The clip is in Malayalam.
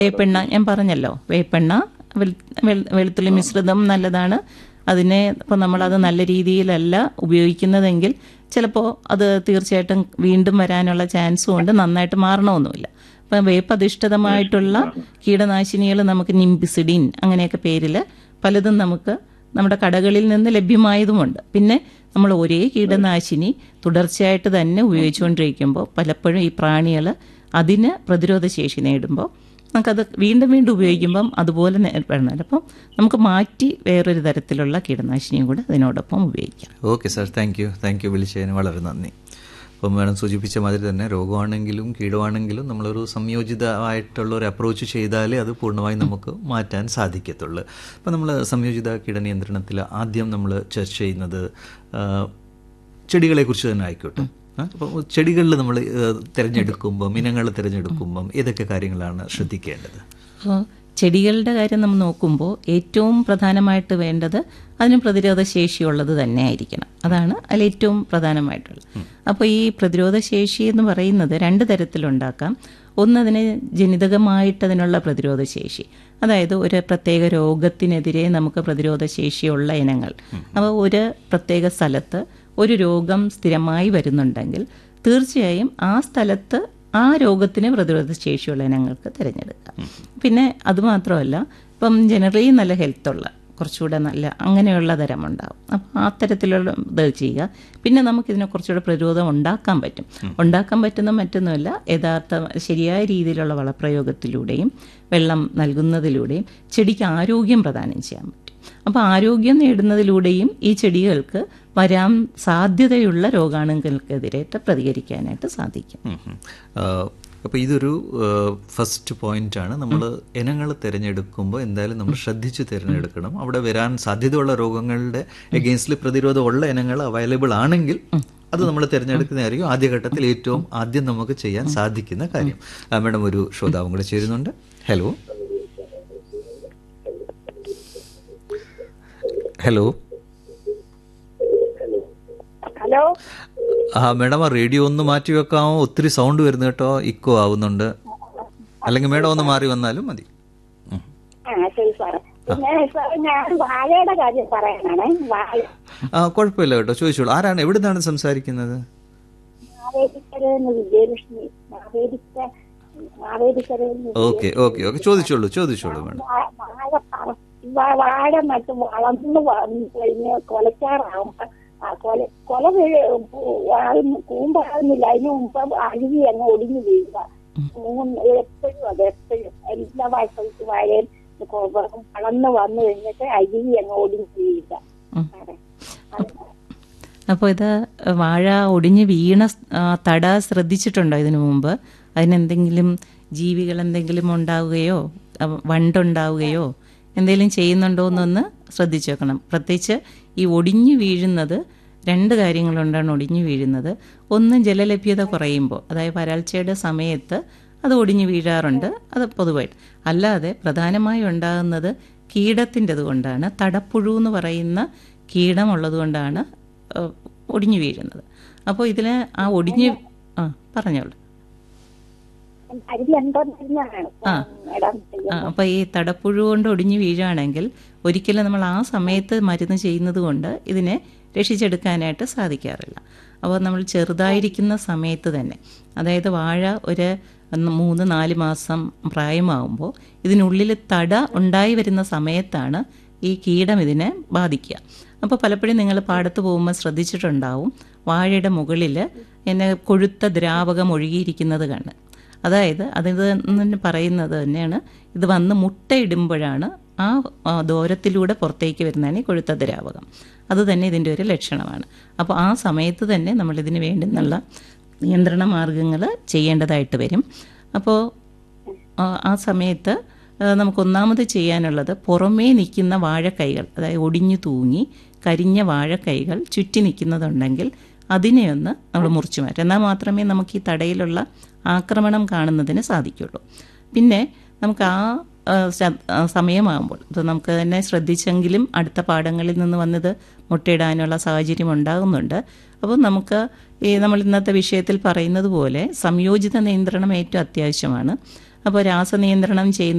വേപ്പെണ്ണ ഞാൻ പറഞ്ഞല്ലോ വേപ്പെണ്ണ വെളു- വെളു- വെളുത്തുള്ളി മിശ്രിതം നല്ലതാണ് അതിനെ ഇപ്പോൾ നമ്മളത് നല്ല രീതിയിലല്ല ഉപയോഗിക്കുന്നതെങ്കിൽ ചിലപ്പോൾ അത് തീർച്ചയായിട്ടും വീണ്ടും വരാനുള്ള ചാൻസും ഉണ്ട് നന്നായിട്ട് മാറണമൊന്നുമില്ല അപ്പം വേപ്പധിഷ്ഠിതമായിട്ടുള്ള കീടനാശിനികൾ നമുക്ക് നിംബിസിഡിൻ അങ്ങനെയൊക്കെ പേരിൽ പലതും നമുക്ക് നമ്മുടെ കടകളിൽ നിന്ന് ലഭ്യമായതുമുണ്ട് പിന്നെ നമ്മൾ ഒരേ കീടനാശിനി തുടർച്ചയായിട്ട് തന്നെ ഉപയോഗിച്ചുകൊണ്ടിരിക്കുമ്പോൾ പലപ്പോഴും ഈ പ്രാണികൾ അതിന് പ്രതിരോധ ശേഷി നേടുമ്പോൾ നമുക്കത് വീണ്ടും വീണ്ടും ഉപയോഗിക്കുമ്പം അതുപോലെ നേരിടണം അപ്പം നമുക്ക് മാറ്റി വേറൊരു തരത്തിലുള്ള കീടനാശിനിയും കൂടെ അതിനോടൊപ്പം ഉപയോഗിക്കാം okay sir thank you thank you വിളിച്ചതിന് വളരെ നന്ദി അപ്പം മാഡം സൂചിപ്പിച്ച മാതിരി തന്നെ രോഗമാണെങ്കിലും കീടമാണെങ്കിലും നമ്മളൊരു സംയോജിതമായിട്ടുള്ള ഒരു അപ്രോച്ച് ചെയ്താലേ അത് പൂർണ്ണമായും നമുക്ക് മാറ്റാൻ സാധിക്കത്തുള്ളൂ അപ്പം നമ്മൾ സംയോജിത കീടനിയന്ത്രണത്തിൽ ആദ്യം നമ്മൾ ചർച്ച ചെയ്യുന്നത് ആ, ചെടികളെക്കുറിച്ച് തന്നെ ആയിക്കോട്ടെ അപ്പോൾ ചെടികളിൽ നമ്മൾ തിരഞ്ഞെടുക്കുമ്പം ഇനങ്ങൾ തിരഞ്ഞെടുക്കുമ്പം ഏതൊക്കെ കാര്യങ്ങളാണ് ശ്രദ്ധിക്കേണ്ടത് അപ്പോൾ ചെടികളുടെ കാര്യം നമ്മൾ നോക്കുമ്പോൾ ഏറ്റവും പ്രധാനമായിട്ട് വേണ്ടത് അതിന് പ്രതിരോധ ശേഷിയുള്ളത് തന്നെ ആയിരിക്കണം അതാണ് അതിൽ ഏറ്റവും പ്രധാനമായിട്ടുള്ളത് അപ്പോൾ ഈ പ്രതിരോധ ശേഷി എന്ന് പറയുന്നത് രണ്ട് തരത്തിലുണ്ടാക്കാം ഒന്ന് അതിന് ജനിതകമായിട്ട് അതിനുള്ള പ്രതിരോധ ശേഷി അതായത് ഒരു പ്രത്യേക രോഗത്തിനെതിരെ നമുക്ക് പ്രതിരോധ ശേഷിയുള്ള ഇനങ്ങൾ അപ്പോൾ ഒരു പ്രത്യേക സ്ഥലത്ത് ഒരു രോഗം സ്ഥിരമായി വരുന്നുണ്ടെങ്കിൽ തീർച്ചയായും ആ സ്ഥലത്ത് ആ രോഗത്തിന് പ്രതിരോധ ശേഷിയുള്ള ഇനങ്ങൾക്ക് തിരഞ്ഞെടുക്കാം പിന്നെ അതുമാത്രമല്ല ഇപ്പം ജനറലി നല്ല ഹെൽത്തുള്ള കുറച്ചുകൂടെ നല്ല അങ്ങനെയുള്ള തരമുണ്ടാവും അപ്പം ആ തരത്തിലുള്ള ഇത് ചെയ്യുക പിന്നെ നമുക്കിതിനെ കുറച്ചുകൂടെ പ്രതിരോധം ഉണ്ടാക്കാൻ പറ്റും ഉണ്ടാക്കാൻ പറ്റുന്ന മറ്റൊന്നുമല്ല യഥാർത്ഥ ശരിയായ രീതിയിലുള്ള വളപ്രയോഗത്തിലൂടെയും വെള്ളം നൽകുന്നതിലൂടെയും ചെടിക്ക് ആരോഗ്യം പ്രദാനം ചെയ്യാൻ പറ്റും അപ്പോൾ ആരോഗ്യം നേടുന്നതിലൂടെയും ഈ ചെടികൾക്ക് വരാൻ സാധ്യതയുള്ള രോഗാണുക്കൾക്കെതിരായിട്ട് പ്രതികരിക്കാനായിട്ട് സാധിക്കും അപ്പോൾ ഇതൊരു ഫസ്റ്റ് പോയിന്റ് ആണ് നമ്മൾ ഇനങ്ങൾ തിരഞ്ഞെടുക്കുമ്പോൾ എന്തായാലും നമ്മൾ ശ്രദ്ധിച്ച് തിരഞ്ഞെടുക്കണം അവിടെ വരാൻ സാധ്യതയുള്ള രോഗങ്ങളുടെ എഗെയിൻസ്റ്റിൽ പ്രതിരോധമുള്ള ഇനങ്ങൾ അവൈലബിൾ ആണെങ്കിൽ അത് നമ്മൾ തിരഞ്ഞെടുക്കുന്നതായിരിക്കും ആദ്യഘട്ടത്തിൽ ഏറ്റവും ആദ്യം നമുക്ക് ചെയ്യാൻ സാധിക്കുന്ന കാര്യം ആ, മാഡം ഒരു ശ്രോതാവും കൂടെ ചേരുന്നുണ്ട് ഹലോ ഹലോ ഹലോ ആ മാഡം ആ റേഡിയോ ഒന്ന് മാറ്റി വെക്കാമോ ഒത്തിരി സൗണ്ട് വരുന്നു കേട്ടോ ഇക്കോ ആവുന്നുണ്ട് അല്ലെങ്കിൽ മാഡം ഒന്ന് മാറി വന്നാലും മതി ഉം. ആ ശരി സാറേ പിന്നെ സാറേ ഞാൻ വാഴയുടെ കാര്യം പറയാനാണ് വാഴ ആ കുഴപ്പമില്ല കേട്ടോ ചോദിച്ചോളൂ ആരാണ് എവിടെ നിന്നാണ് സംസാരിക്കുന്നത് മാവേലിക്കരന്ന് വിജയലക്ഷ്മി മാവേലിക്ക മാവേലിക്കരന്ന് ഓക്കെ ഓക്കെ ഓക്കെ ചോദിച്ചോളൂ ചോദിച്ചോളൂ മാഡം വാ- വാഴ പറ- വാ- വാഴ നട്ട് വളർന്ന് വന്ന് കഴിഞ്ഞ് കൊലക്കാറാവുമ്പോ ആ കൊല കൊല വീഴ- ആകും- കൂമ്പാകുന്നില്ല അതിന് മുമ്പ് അഴുകി അങ്ങ് ഒടിഞ്ഞു വീഴുക മൂന്ന് എപ്പോഴും അത് എപ്പോഴും എല്ലാ വാഴക്കും വാഴയും കൊ- വളർന്ന് വന്നു കഴിഞ്ഞിട്ട് അഴുകി അങ്ങ് ഒടിഞ്ഞു വീഴുക ഉം. അതെ. അപ്പോൾ ഇത് വാഴ ഒടിഞ്ഞ് വീണ സ്- ആ, തട ശ്രദ്ധിച്ചിട്ടുണ്ടോ ഇതിനു മുമ്പ് അതിനെന്തെങ്കിലും ജീവികൾ എന്തെങ്കിലും ഉണ്ടാവുകയോ അ, വണ്ടുണ്ടാവുകയോ എന്തെങ്കിലും ചെയ്യുന്നുണ്ടോ എന്നൊന്ന് ശ്രദ്ധിച്ചു വെക്കണം പ്രത്യേകിച്ച് ഈ ഒടിഞ്ഞു വീഴുന്നത് രണ്ട് കാര്യങ്ങളുണ്ടാണ് ഒടിഞ്ഞു വീഴുന്നത് ഒന്ന് ജലലഭ്യത കുറയുമ്പോൾ അതായത് വരൾച്ചയുടെ സമയത്ത് അത് ഒടിഞ്ഞു വീഴാറുണ്ട് അത് പൊതുവായിട്ട് അല്ലാതെ പ്രധാനമായും ഉണ്ടാകുന്നത് കീടത്തിൻ്റെത് കൊണ്ടാണ് തടപ്പുഴു എന്ന് പറയുന്ന കീടമുള്ളത് കൊണ്ടാണ് ഏഹ്, ഒടിഞ്ഞു വീഴുന്നത് അപ്പോൾ ഇതിൽ ആ ഒടിഞ്ഞ് ആ പറഞ്ഞോളൂ അരുവി ഉണ്ടോന്നാണ് മേഡം ആ അപ്പോൾ ഈ തടപ്പുഴു കൊണ്ട് ഒടിഞ്ഞു വീഴുകയാണെങ്കിൽ ഒരിക്കലും നമ്മൾ ആ സമയത്ത് മരുന്ന് ചെയ്യുന്നത് കൊണ്ട് ഇതിനെ രക്ഷിച്ചെടുക്കാനായിട്ട് സാധിക്കാറില്ല അപ്പോൾ നമ്മൾ ചെറുതായിരിക്കുന്ന സമയത്ത് തന്നെ അതായത് വാഴ ഒരു ഒന്ന് മൂന്ന് നാല് മാസം പ്രായമാകുമ്പോൾ ഇതിനുള്ളിൽ തട ഉണ്ടായി വരുന്ന സമയത്താണ് ഈ കീടം ഇതിനെ ബാധിക്കുക അപ്പോൾ പലപ്പോഴും നിങ്ങൾ പാടത്ത് പോകുമ്പോൾ ശ്രദ്ധിച്ചിട്ടുണ്ടാവും വാഴയുടെ മുകളിൽ എന്നെ കൊഴുത്ത ദ്രാവകം ഒഴുകിയിരിക്കുന്നത് കണ്ട് അതായത് അതിത് തന്നെ പറയുന്നത് തന്നെയാണ് ഇത് വന്ന് മുട്ടയിടുമ്പോഴാണ് ആ ആ, ദൂരത്തിലൂടെ പുറത്തേക്ക് വരുന്നതാണ് ഈ കൊഴുത്ത ദ്രാവകം അത് തന്നെ ഇതിൻ്റെ ഒരു ലക്ഷണമാണ് അപ്പോൾ ആ സമയത്ത് തന്നെ നമ്മൾ ഇതിന് വേണ്ടുന്നുള്ള നിയന്ത്രണ മാർഗങ്ങൾ ചെയ്യേണ്ടതായിട്ട് വരും അപ്പോൾ ആ, ആ സമയത്ത് ആ, നമുക്ക് ഒന്നാമത് ചെയ്യാനുള്ളത് പുറമേ നിൽക്കുന്ന വാഴക്കൈകൾ അതായത് ഒടിഞ്ഞു തൂങ്ങി കരിഞ്ഞ വാഴക്കൈകൾ ചുറ്റി നിൽക്കുന്നതുണ്ടെങ്കിൽ അതിനെ ഒന്ന് നമ്മൾ മുറിച്ചു മാറ്റും എന്നാൽ മാത്രമേ നമുക്ക് ഈ തടയിലുള്ള ആക്രമണം കാണുന്നതിന് സാധിക്കുള്ളൂ പിന്നെ നമുക്ക് ആ ആ, ശ- ആ, സമയമാകുമ്പോൾ ഇത് നമുക്ക് തന്നെ ശ്രദ്ധിച്ചെങ്കിലും അടുത്ത പാഠങ്ങളിൽ നിന്ന് വന്നത് മുട്ടയിടാനുള്ള സാഹചര്യം ഉണ്ടാകുന്നുണ്ട് അപ്പോൾ നമുക്ക് ഈ നമ്മൾ ഇന്നത്തെ വിഷയത്തിൽ പറയുന്നത് പോലെ സംയോജിത നിയന്ത്രണം ഏറ്റവും അത്യാവശ്യമാണ് അപ്പോൾ രാസനിയന്ത്രണം ചെയ്യുന്ന